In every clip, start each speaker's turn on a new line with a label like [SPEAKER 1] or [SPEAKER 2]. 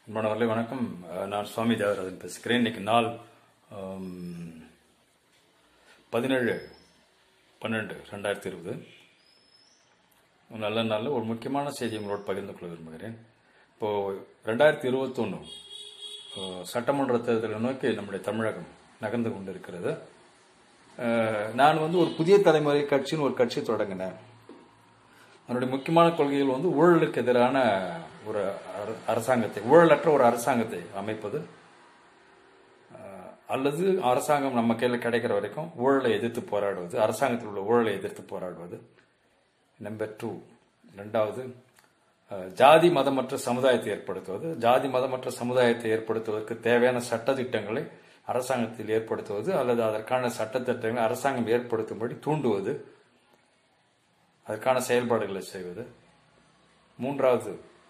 [SPEAKER 1] அன்பானவர்களே வணக்கம் அஹ், நான் சுவாமி தேவராஜன் பேசுகிறேன் இன்னைக்கு நாள் ஆம், பதினேழு பன்னெண்டு ரெண்டாயிரத்தி இருபது ஒரு நல்ல நாளில் ஒரு முக்கியமான செய்தி உங்களோடு பகிர்ந்து கொள்ள விரும்புகிறேன் இப்போ ரெண்டாயிரத்தி இருபத்தொன்று சட்டமன்ற தேர்தலை நோக்கி நம்முடைய தமிழகம் நகர்ந்து கொண்டிருக்கிறது அஹ், நான் வந்து ஒரு புதிய தலைமுறை கட்சின்னு ஒரு கட்சி தொடங்கினேன் அதனுடைய முக்கியமான கொள்கைகள் வந்து ஊழலுக்கு எதிரான ஒரு அர- அரசாங்கத்தை ஊழலற்ற ஒரு அரசாங்கத்தை அமைப்பது அஹ், அல்லது அரசாங்கம் நம்ம கையில் கிடைக்கிற வரைக்கும் ஊழலை எதிர்த்து போராடுவது அரசாங்கத்தில் உள்ள ஊழலை எதிர்த்து போராடுவது நம்பர் டூ ரெண்டாவது அஹ், ஜாதி மதமற்ற சமுதாயத்தை ஏற்படுத்துவது ஜாதி மதமற்ற சமுதாயத்தை ஏற்படுத்துவதற்கு தேவையான சட்டத்திட்டங்களை அரசாங்கத்தில் ஏற்படுத்துவது அல்லது அதற்கான சட்டத்திட்டங்களை அரசாங்கம் ஏற்படுத்தும்படி தூண்டுவது அதற்கான செயல்பாடுகளை செய்வது மூன்றாவது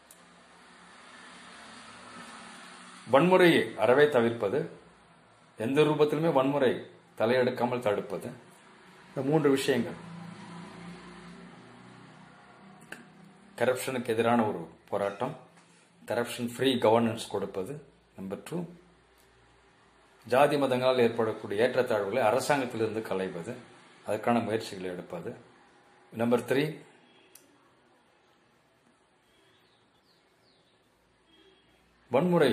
[SPEAKER 1] வன்முறையை அறவே தவிர்ப்பது எந்த ரூபத்திலுமே வன்முறை தலையெடுக்காமல் தடுப்பது இந்த மூன்று விஷயங்கள் கரப்ஷனுக்கு எதிரான ஒரு போராட்டம் கரப்ஷன் ஃப்ரீ கவர்னன்ஸ் கொடுப்பது நம்பர் டூ ஜாதி மதங்களால் ஏற்படக்கூடிய ஏற்றத்தாழ்வுகளை அரசாங்கத்திலிருந்து களைவது அதற்கான முயற்சிகளை எடுப்பது நம்பர் த்ரீ வன்முறை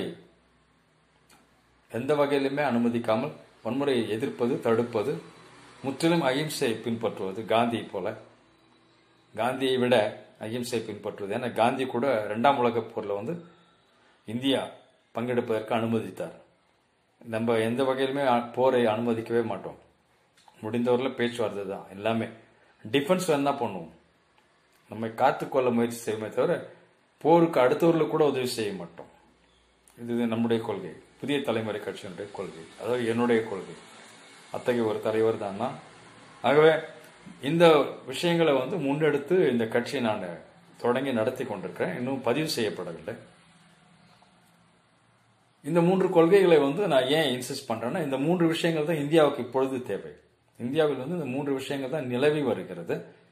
[SPEAKER 1] எந்த வகையிலுமே அனுமதிக்காமல் வன்முறையை எதிர்ப்பது தடுப்பது முற்றிலும் அகிம்சை பின்பற்றுவது காந்தி போல காந்தியை விட அகிம்சை பின்பற்றுவது ஏன்னா காந்தி கூட இரண்டாம் உலகப் போரில் வந்து இந்தியா பங்கெடுப்பதற்கு அனுமதித்தார் நம்ம எந்த வகையிலுமே அ- போரை அனுமதிக்கவே மாட்டோம் முடிந்தவரையில் பேச்சுவார்த்தை தான் எல்லாமே டிஃபென்ஸ் வேணா பண்ணுவோம் நம்மை காத்துக்கொள்ள முயற்சி செய்யுமே தவிர போருக்கு அடுத்தவர்களுக்கு கூட உதவி செய்ய மாட்டோம் இது நம்முடைய கொள்கை புதிய தலைமுறை கட்சியினுடைய கொள்கை அதாவது என்னுடைய கொள்கை அத்தகைய ஒரு தலைவர் தான் நான் ஆகவே இந்த விஷயங்களை வந்து முன்னெடுத்து இந்த கட்சியை நான் தொடங்கி நடத்தி கொண்டிருக்கிறேன் இன்னும் பதிவு செய்யப்படவில்லை இந்த மூன்று கொள்கைகளை வந்து நான் ஏன் இன்சிஸ்ட் பண்றேன்னா இந்த மூன்று விஷயங்கள் தான் இந்தியாவுக்கு இப்பொழுது தேவை இந்தியாவில் வந்து இந்த மூன்று விஷயங்கள் தான் நிலவி வருகிறது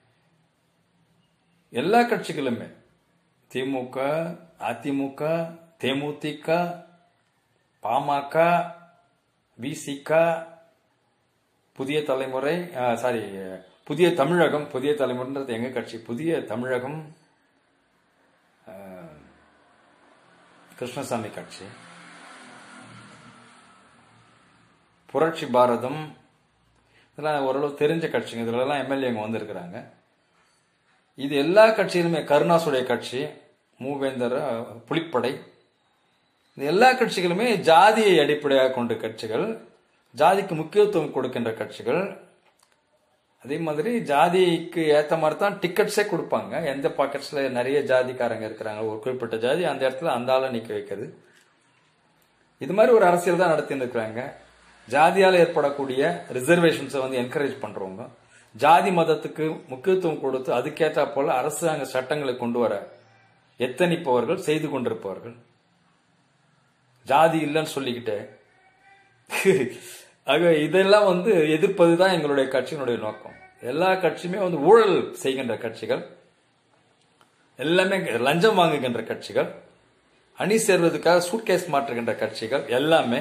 [SPEAKER 1] எல்லா கட்சிகளுமே திமுக அதிமுக தேமுதிக பாமக விசிக புதிய தலைமுறை சாரி புதிய தமிழகம் புதிய தலைமுறைன்றது எங்க கட்சி புதிய தமிழகம் அஹ், கிருஷ்ணசாமி கட்சி புரட்சி பாரதம் இதெல்லாம் ஓரளவு தெரிஞ்ச கட்சிங்க இதுலலாம் எம்எல்ஏங்க வந்திருக்கிறாங்க இது எல்லா கட்சியிலுமே கருணாசுடைய கட்சி மூவேந்தர் அஹ், புலிப்படை இந்த எல்லா கட்சிகளுமே ஜாதியை அடிப்படையாக கொண்ட கட்சிகள் ஜாதிக்கு முக்கியத்துவம் கொடுக்கின்ற கட்சிகள் அதே மாதிரி ஜாதிக்கு ஏத்த மாதிரி தான் டிக்கெட்ஸே கொடுப்பாங்க எந்த பாக்கெட்ஸ்ல நிறைய ஜாதிக்காரங்க இருக்கிறாங்க ஒரு குறிப்பிட்ட ஜாதி அந்த இடத்துல அந்த ஆளை நிக்க வைக்கிறது இது மாதிரி ஒரு அரசியல் தான் நடத்தின்னு இருக்கிறாங்க ஜாதியால் ஏற்படக்கூடிய ரிசர்வேஷன்ஸை வந்து என்கரேஜ் பண்றவங்க ஜாதி மதத்துக்கு முக்கியத்துவம் கொடுத்து அதுக்கேற்றா போல அரசாங்க சட்டங்களை கொண்டு வர எத்தனிப்பவர்கள் செய்து கொண்டிருப்பவர்கள் ஜாதி இல்லைன்னு சொல்லிக்கிட்டு ஆக இதெல்லாம் வந்து எதிர்ப்பது தான் எங்களுடைய கட்சியினுடைய நோக்கம் எல்லா கட்சியுமே வந்து ஊழல் செய்கின்ற கட்சிகள் எல்லாமே லஞ்சம் வாங்குகின்ற கட்சிகள் அணி சேர்வதற்காக சூட்கேஸ் மாற்றுகின்ற கட்சிகள் எல்லாமே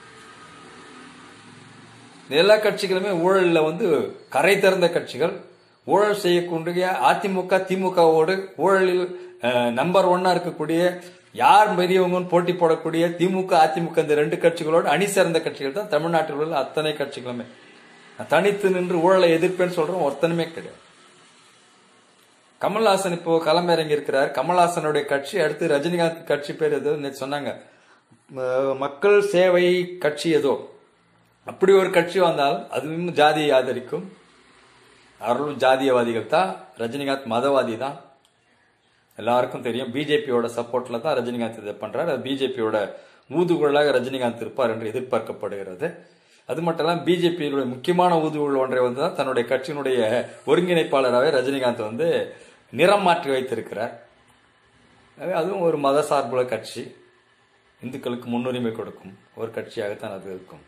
[SPEAKER 1] எல்லா கட்சிகளுமே ஊழல்ல வந்து கரை திறந்த கட்சிகள் ஊழல் செய்யக்கூடிய அதிமுக திமுகவோடு ஊழலில் நம்பர் ஒன்னா இருக்கக்கூடிய யார் பெரியவங்கன்னு போட்டி போடக்கூடிய திமுக அதிமுக இந்த ரெண்டு கட்சிகளோடு அணி சேர்ந்த கட்சிகள் தான் தமிழ்நாட்டில் உள்ள அத்தனை கட்சிகளுமே நான் தனித்து நின்று ஊழலை எதிர்ப்பேன்னு சொல்றோம் ஒருத்தனுமே கிடையாது கமல்ஹாசன் இப்போ களமிறங்கி இருக்கிறார் கமல்ஹாசனுடைய கட்சி அடுத்து ரஜினிகாந்த் கட்சி பேர் ஏதோ நேத்து சொன்னாங்க ம- மக்கள் சேவை கட்சி ஏதோ அப்படி ஒரு கட்சி வந்தால் அதுவும் ஜாதியை ஆதரிக்கும் அவர்களும் ஜாதியவாதிகள் தான் ரஜினிகாந்த் மதவாதி தான் எல்லாருக்கும் தெரியும் பிஜேபியோட சப்போர்ட்ல தான் ரஜினிகாந்த் இதை பண்றாரு அது பிஜேபியோட ஊதுகுழலாக ரஜினிகாந்த் இருப்பார் என்று எதிர்பார்க்கப்படுகிறது அது மட்டும் இல்லாம பிஜேபியுடைய முக்கியமான ஊதுகுழல் ஒன்றை வந்து தான் தன்னுடைய கட்சியினுடைய ஒருங்கிணைப்பாளராகவே ரஜினிகாந்த் வந்து நிறம் மாற்றி வைத்திருக்கிறார் எனவே அதுவும் ஒரு மத சார்புள்ள கட்சி இந்துக்களுக்கு முன்னுரிமை கொடுக்கும் ஒரு கட்சியாகத்தான் அது இருக்கும்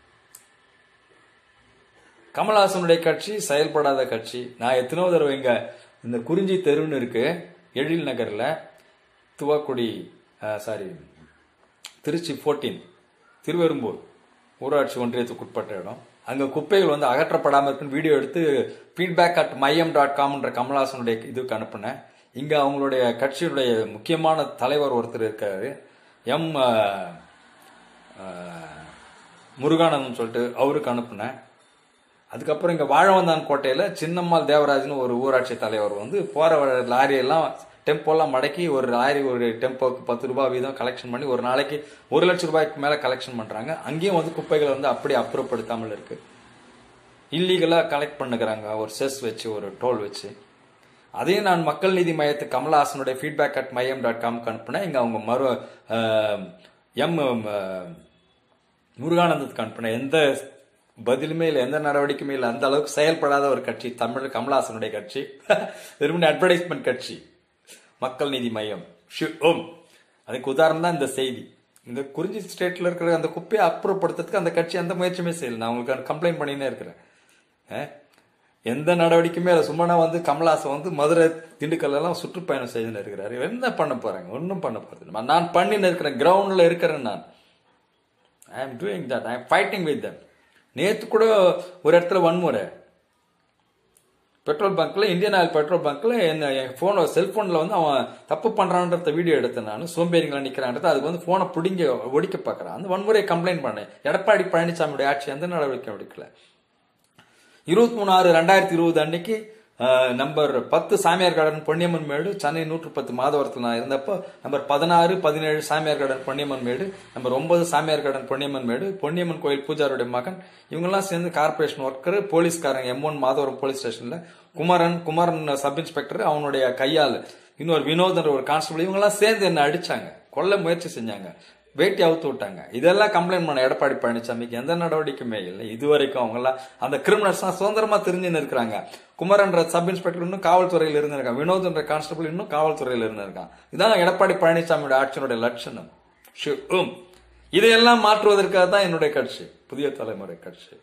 [SPEAKER 1] கமல்ஹாசனுடைய கட்சி செயல்படாத கட்சி நான் எத்தனோ தடவை இங்க இந்த குறிஞ்சி தெருன்னு இருக்கு எழில் நகர்ல துவாக்குடி சாரி திருச்சி ஃபோர்டீன் திருவெரும்பூர் ஊராட்சி ஒன்றியத்துக்கு உட்பட்ட இடம் அங்க குப்பைகள் வந்து அகற்றப்படாமல் இருக்குன்னு வீடியோ எடுத்து ஃபீட்பேக் அட் மையம் டாட் காம்ன்ற கமல்ஹாசனுடைய இதுக்கு அனுப்புனேன் இங்க அவங்களுடைய கட்சியுடைய முக்கியமான தலைவர் ஒருத்தர் இருக்காரு எம் அஹ், அஹ், முருகானந்தம் சொல்லிட்டு அவருக்கு அனுப்புனேன் அதுக்கப்புறம் இங்க வாழவந்தான் கோட்டையில சின்னம்மாள் தேவராஜ்னு ஒரு ஊராட்சி தலைவர் வந்து போற வர லாரியெல்லாம் டெம்போலாம் மடக்கி ஒரு லாரி ஒரு டெம்போக்கு பத்து ரூபாய் வீதம் கலெக்ஷன் பண்ணி ஒரு நாளைக்கு ஒரு லட்சம் ரூபாய்க்கு மேல கலெக்ஷன் பண்றாங்க அங்கேயும் வந்து குப்பைகள் வந்து அப்படியே அப்புறப்படுத்தாமல் இருக்கு இல்லீகலா கலெக்ட் பண்ணுகிறாங்க ஒரு செஸ் வச்சு ஒரு டோல் வச்சு அதையும் நான் மக்கள் நீதி மையத்து கமலஹாசனுடைய ஃபீட்பேக் அட் மையம் டாட் காம்க்கு அனுப்புனேன் இங்க அவங்க மறு அஹ், எம் அஹ், முருகானந்தத்துக்கு அனுப்பின எந்த பதிலுமே இல்லை எந்த நடவடிக்கையுமே இல்லை அந்த அளவுக்கு செயல்படாத ஒரு கட்சி தமிழ் கமலஹாசனுடைய கட்சி வெறும் அட்வர்டைஸ்மெண்ட் கட்சி மக்கள் நீதி மையம் ஷு- ஓம் அதுக்கு உதாரணம் தான் இந்த செய்தி இந்த குறிஞ்சி ஸ்டேட்ல இருக்கிற அந்த குப்பையை அப்புறப்படுத்துறதுக்கு அந்த கட்சி எந்த முயற்சியுமே செய்யல நான் உங்களுக்கு கம்ப்ளைண்ட் பண்ணினே இருக்கிறேன் அஹ், எந்த நடவடிக்கையுமே இல்லை சும்மா வந்து கமலஹாசன் வந்து மதுரை திண்டுக்கல் எல்லாம் சுற்றுப்பயணம் செய்துன்னு இருக்கிறாரு என்ன பண்ண போறாங்க ஒன்றும் பண்ண போறது இல்ல. நான் பண்ணின்னு இருக்கிறேன் கிரவுண்ட்ல இருக்கிறேன் நான் I am doing that I am fighting with them நேத்து கூட ஒரு இடத்துல வன்முறை பெட்ரோல் பங்க்ல இந்தியன் ஆயில் பெட்ரோல் பங்க்ல என்ன என் போன் செல்போன்ல வந்து அவன் தப்பு பண்றான்றத வீடியோ எடுத்தேன் நான் சோம்பேறிங்களா நிக்கிறான்றது அதுக்கு வந்து போனை பிடிங்க ஒடிக்க பார்க்கறான் அந்த வன்முறையை கம்ப்ளைண்ட் பண்ணேன் எடப்பாடி பழனிசாமியுடைய ஆட்சி எந்த நடவடிக்கை எடுக்கல இருபத்தி மூணு ஆறு ரெண்டாயிரத்தி இருபது அன்னைக்கு அஹ், நம்பர் பத்து சாமியார் கார்டன் பொன்னியம்மன் மேடு சென்னை நூற்று பத்து மாதவரத்தில் நான் இருந்தப்போ நம்பர் பதினாறு பதினேழு சாமியார் கார்டன் பொன்னியம்மன் மேடு நம்பர் ஒன்பது சாமியார் கார்டன் பொன்னியம்மன் மேடு பொன்னியம்மன் கோயில் பூஜாருடைய மகன் இவங்கெல்லாம் சேர்ந்து கார்பரேஷன் ஒர்க்கர் போலீஸ்காரங்க எம் ஒன் மாதவரம் போலீஸ் ஸ்டேஷன்ல குமரன் குமரன் சப் இன்ஸ்பெக்டர் அவனுடைய கையால் இன்னொரு வினோதன்ற ஒரு கான்ஸ்டபிள் இவங்கெல்லாம் சேர்ந்து என்ன அடிச்சாங்க கொல்ல முயற்சி செஞ்சாங்க வேட்டி அவுத்து விட்டாங்க இதெல்லாம் கம்ப்ளைண்ட் பண்ண எடப்பாடி பழனிசாமிக்கு எந்த நடவடிக்கையுமே இல்லை இதுவரைக்கும் அவங்க எல்லாம் அந்த கிரிமினல்ஸ் சுதந்திரமா தெரிஞ்சுன்னு இருக்கிறாங்க குமரன்ற சப் இன்ஸ்பெக்டர் இன்னும் காவல்துறையில் இருந்திருக்கான் வினோத்ன்ற கான்ஸ்டபிள் இன்னும் காவல்துறையில் இருந்திருக்கான் இதான் எடப்பாடி பழனிசாமியோட ஆட்சியினுடைய லட்சணம் ஷு- உம். இதையெல்லாம் மாற்றுவதற்காக தான் என்னுடைய கட்சி புதிய தலைமுறை கட்சி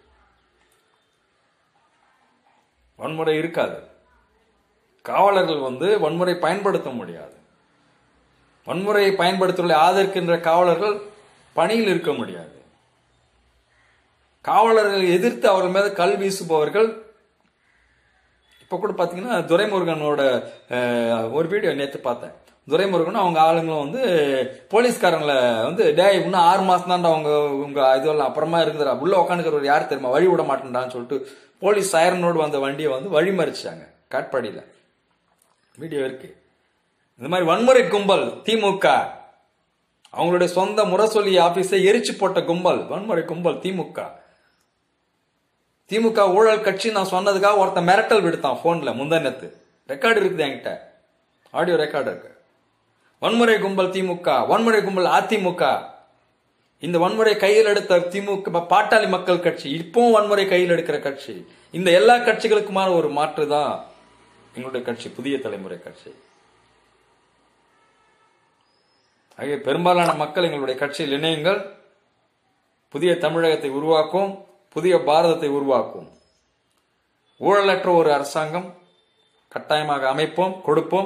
[SPEAKER 1] வன்முறை இருக்காது காவலர்கள் வந்து வன்முறை பயன்படுத்த முடியாது வன்முறையை பயன்படுத்துவதை ஆதரிக்கின்ற காவலர்கள் பணியில் இருக்க முடியாது காவலர்கள் எதிர்த்து அவர்கள் மீது கல் வீசுபவர்கள் இப்ப கூட பாத்தீங்கன்னா துரைமுருகனோட அஹ், ஒரு வீடியோ நேத்து பார்த்தேன் துரைமுருகனும் அவங்க ஆளுங்களும் வந்து போலீஸ்காரங்களை வந்து டேய் இன்னும் ஆறு மாசம் தான்டா அவங்க உங்க இதெல்லாம் அப்புறமா இருக்குதுடா உள்ள உட்காந்துக்கிறவர் யார் தெரியுமா வழி விட மாட்டேன்டான்னு சொல்லிட்டு போலீஸ் சைரனோடு வந்த வண்டியை வந்து வழிமறிச்சாங்க காட்பாடியில வீடியோ இருக்கு இந்த மாதிரி வன்முறை கும்பல் திமுக அவங்களுடைய சொந்த முரசொலி ஆபீஸை எரிச்சு போட்ட கும்பல் வன்முறை கும்பல் திமுக திமுக ஊழல் கட்சி நான் சொன்னதுக்காக ஒருத்தன் மிரட்டல் விடுத்தான் போன்ல முந்தனத்து ரெக்கார்டு இருக்குது என்கிட்ட ஆடியோ ரெக்கார்டு இருக்கு வன்முறை கும்பல் திமுக வன்முறை கும்பல் அதிமுக இந்த வன்முறை கையில் எடுத்த திமுக பாட்டாளி மக்கள் கட்சி இப்பவும் வன்முறை கையில் எடுக்கிற கட்சி இந்த எல்லா கட்சிகளுக்குமான ஒரு மாற்று தான் எங்களுடைய கட்சி புதிய தலைமுறை கட்சி ஆகிய பெரும்பாலான மக்கள் எங்களுடைய கட்சியில் இணையுங்கள் புதிய தமிழகத்தை உருவாக்கும் புதிய பாரதத்தை உருவாக்கும் ஊழலற்ற ஒரு அரசாங்கம் கட்டாயமாக அமைப்போம் கொடுப்போம்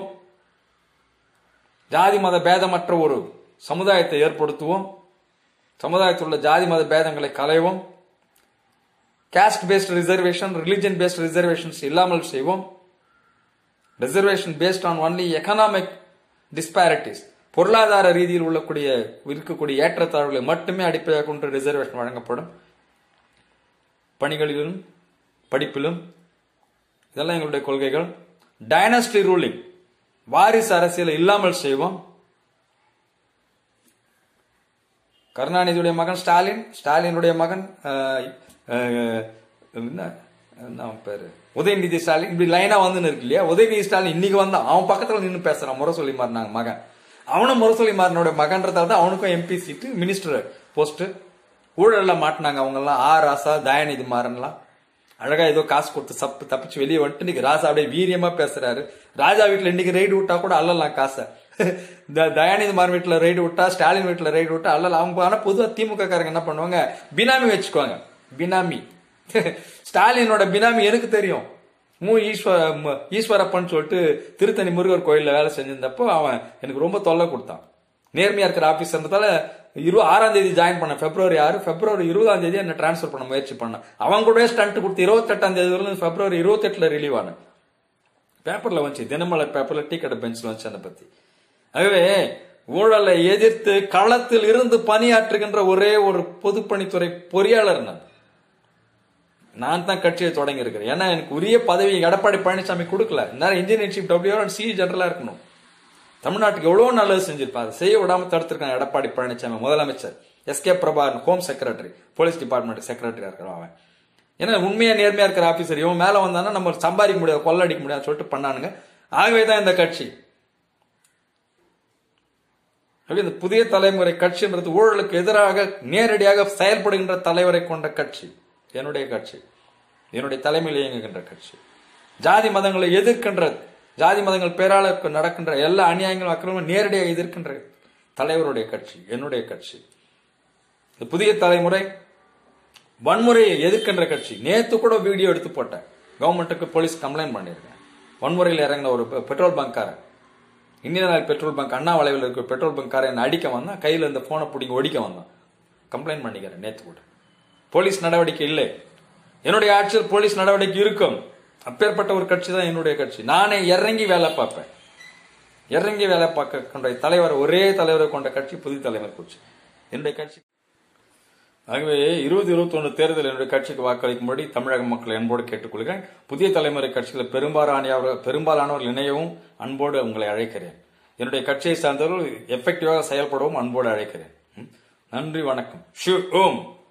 [SPEAKER 1] ஜாதி மத பேதமற்ற ஒரு சமுதாயத்தை ஏற்படுத்துவோம் சமுதாயத்தில் உள்ள ஜாதி மத பேதங்களை களைவோம் caste based reservation religion based reservations இல்லாமல் செய்வோம் reservation based on only economic disparities பொருளாதார ரீதியில் உள்ளக்கூடிய இருக்கக்கூடிய ஏற்றத்தாழ்வுகளை மட்டுமே அடிப்படையாக கொண்டு ரிசர்வேஷன் வழங்கப்படும் பணிகளிலும் படிப்பிலும் இதெல்லாம் எங்களுடைய கொள்கைகள் டைனஸ்டி ரூலிங் வாரிசு அரசியலை இல்லாமல் செய்வோம் கருணாநிதியுடைய மகன் ஸ்டாலின் ஸ்டாலினுடைய மகன் அஹ், அஹ், என்ன என்ன அவன் பேரு உதயநிதி ஸ்டாலின் இப்படி லைனா வந்து இருக்கு இல்லையா உதயநிதி ஸ்டாலின் இன்னைக்கு வந்தான் அவன் பக்கத்துல நின்னு பேசுறான் முரசொலி மாறினாங்க மகன் அவனும் முரசொலி மாறினோட மகன்றதால தான் அவனுக்கும் எம்பி சீட்டு மினிஸ்டர் போஸ்ட் ஊழல்ல மாட்டினாங்க அவங்க எல்லாம் ஆ ராசா தயாநிதி மாறன்லாம் அழகா ஏதோ காசு கொடுத்து சப்பு தப்பிச்சு வெளியே வந்துட்டு இன்னைக்கு ராசா அப்படியே வீரியமா பேசுறாரு ராஜா வீட்டுல இன்னைக்கு ரைடு விட்டா கூட அல்லலாம் காசை இந்த தயாநிதி மாறன் வீட்டுல ரைடு விட்டா ஸ்டாலின் வீட்டுல ரைடு விட்டா அல்லல அவங்க ஆனா பொதுவா திமுக காரங்க என்ன பண்ணுவாங்க பினாமி வச்சுக்குவாங்க பினாமி ஸ்டாலினோட பினாமி எனக்கு தெரியும் மு ஈஸ்வர மு- ஈஸ்வரப்பன் சொல்லிட்டு திருத்தணி முருகர் கோயில்ல வேலை செஞ்சிருந்தப்போ அவன் எனக்கு ரொம்ப தொல்லை கொடுத்தான் நேர்மையா இருக்கிற ஆபீசர்ன்றதால இரு ஆறாம் தேதி ஜாயின் பண்ண பிப்ரவரி ஆறு பிப்ரவரி இருபதாம் தேதி என்ன டிரான்ஸ்ஃபர் பண்ண முயற்சி பண்ண அவங்க கூட ஸ்டண்ட் கொடுத்து இருபத்தெட்டாம் தேதி வரலும் பிப்ரவரி இருபத்தெட்டுல ரிலீவ் ஆனேன் பேப்பர்ல வந்துச்சு தினமலர் பேப்பர்ல டீ கடை பெஞ்சில் வந்துச்சு அதை பத்தி ஆகவே ஊழலை எதிர்த்து களத்தில் இருந்து பணியாற்றுகின்ற ஒரே ஒரு பொதுப்பணித்துறை பொறியாளர் நான் நான் தான் கட்சியை தொடங்கி இருக்கிறேன் ஏன்னா எனக்கு உரிய பதவி எடப்பாடி பழனிசாமி கொடுக்கல நேரம் இன்ஜினியர் சீஃப் டபிள்யூ சி ஜெனரலா இருக்கணும் தமிழ்நாட்டுக்கு எவ்வளவு நல்லது செஞ்சிருப்பாரு செய்ய விடாம தடுத்திருக்காங்க எடப்பாடி பழனிசாமி முதலமைச்சர் S K Prabhakaran home secretary police department செக்ரட்டரியா இருக்கிறான் அவன் ஏன்னா உண்மையா நேர்மையா இருக்கிற ஆபீசர் இவன் மேல வந்தானா நம்ம சம்பாதிக்க முடியாது கொள்ளடிக்க முடியாது சொல்லிட்டு பண்ணானுங்க ஆகவே தான் இந்த கட்சி ஆகவே இந்த புதிய தலைமுறை கட்சின்றது ஊழலுக்கு எதிராக நேரடியாக செயல்படுகின்ற தலைவரை கொண்ட கட்சி என்னுடைய கட்சி என்னுடைய தலைமையில் இயங்குகின்ற கட்சி ஜாதி மதங்களை எதிர்க்கின்ற ஜாதி மதங்கள் பேரால நடக்கின்ற எல்லா அநியாயங்களும் அக்கிரமும் நேரடியாக எதிர்க்கின்ற தலைவருடைய கட்சி என்னுடைய கட்சி இந்த புதிய தலைமுறை வன்முறையை எதிர்க்கின்ற கட்சி நேத்து கூட வீடியோ எடுத்து போட்டேன் கவர்மெண்ட்டுக்கு போலீஸ் கம்ப்ளைண்ட் பண்ணியிருக்கேன் வன்முறையில் இறங்கின ஒரு பெ- பெட்ரோல் பங்க்காரன் Indian Oil petrol bunk Anna வளைவில் இருக்கிற பெட்ரோல் பங்க்காரன் என்னை அடிக்க வந்தான் கையில் இந்த போனை பிடிங்க ஒடிக்க வந்தான் கம்ப்ளைண்ட் பண்ணிக்கிறேன் நேத்து கூட போலீஸ் நடவடிக்கை இல்லை என்னுடைய ஆட்சியில் போலீஸ் நடவடிக்கை இருக்கும் அப்பேற்பட்ட ஒரு கட்சி தான் என்னுடைய கட்சி நானே இறங்கி வேலை பார்ப்பேன் இறங்கி வேலை பார்க்க கொண்ட தலைவர் ஒரே தலைவரை கொண்ட கட்சி புதிய தலைவர் கட்சி என்னுடைய கட்சி ஆகவே இருபது இருபத்தொன்னு தேர்தல் என்னுடைய கட்சிக்கு வாக்களிக்கும்படி தமிழக மக்களை அன்போடு கேட்டுக்கொள்கிறேன் புதிய தலைமுறை கட்சியில் பெரும்பாலானவர் பெரும்பாலானவர்கள் இணையவும் அன்போடு உங்களை அழைக்கிறேன் என்னுடைய கட்சியை சார்ந்தவர்கள் எஃபெக்டிவாக செயல்படவும் அன்போடு அழைக்கிறேன் ம். நன்றி வணக்கம் ஷு ஓம்